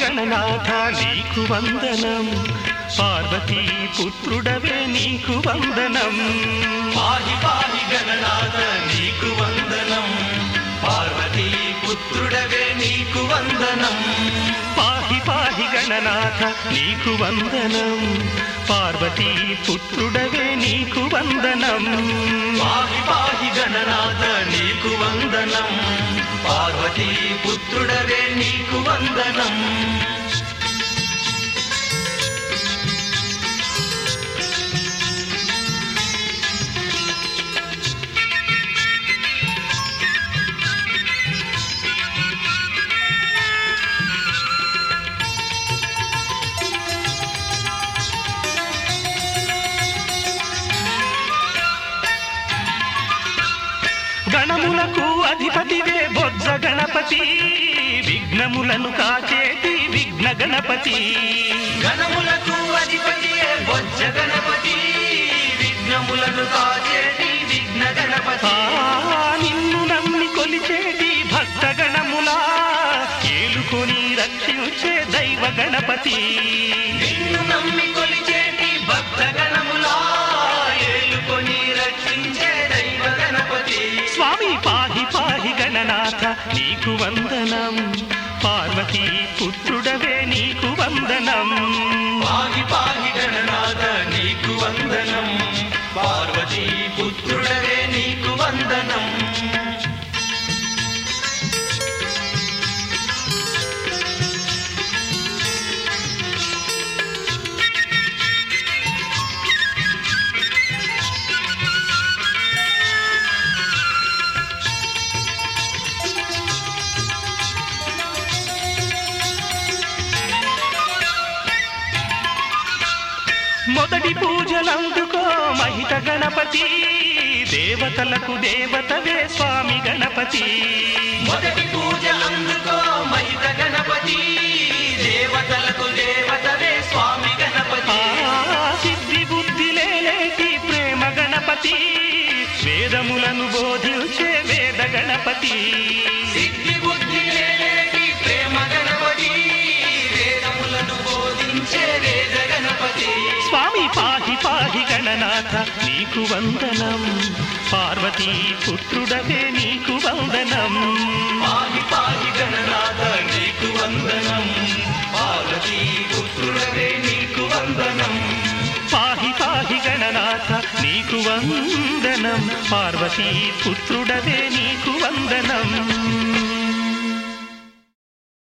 గణనాథ నీకు వందనం పార్వతీ పుత్రుడవే నీకు వందనం పాహి పాహి గణనాథ నీకు వందనం పార్వతీ పుత్రుడవే నీకు వందనం పాహి పాహి గణనాథ నీకు వందనం పార్వతీ పుత్రుడవే నీకు వందనం పాహి పాహి గణనాథ నీకు వందనం పార్వతీ పుత్రుడవే నీకు వందనం గణములకు అధిపతివే బొజ్జ గణపతి విఘ్నములను కాచేటి విఘ్న గణపతి గణములకు అధిపతియే బొజ్జ గణపతి విఘ్నములను కాచేటి విఘ్న గణపతి ఆ నిన్ను నమ్మి కొలిచేటి భక్త గణములా ఏలుకొని రక్షించే దైవ గణపతి నిన్ను నమ్మి కొలిచేటి భక్త గణములా ఏలుకొని రక్షించే దైవ గణపతి స్వామి పాహి పాహి గణనాథ నీకు వందనం పార్వతీ పుత్రుడవే నీకు వందనం పాహి పాహి గణనాథ నీకు వందనం పార్వతీ పుత్రుడవే నీకు వందనం మొదటి పూజలందుకో మహిత గణపతి దేవతలకు దేవతవే స్వామి గణపతి మొదటి పూజ అందుకో మహిత గణపతి దేవతలకు దేవతవే స్వామి గణపతి ఆ సిద్ధి బుద్ధి లేలేటి ప్రేమ గణపతి వేదములను బోధించే వేద గణపతి సిద్ధి బుద్ధి లేలేటి ప్రేమ గణపతి వేదములను బోధించే వేద గణపతి స్వామి పాహి పాహి గణనాథ నీకు వందనం పార్వతీ పుత్రుడవే నీకు వందనం పాహి పాహి గణనాథ నీకు వందనం పార్వతీ పుత్రుడవే నీకు వందనం పాహి పాహి గణనాథ నీకు వందనం పార్వతీ పుత్రుడవే నీకు వందనం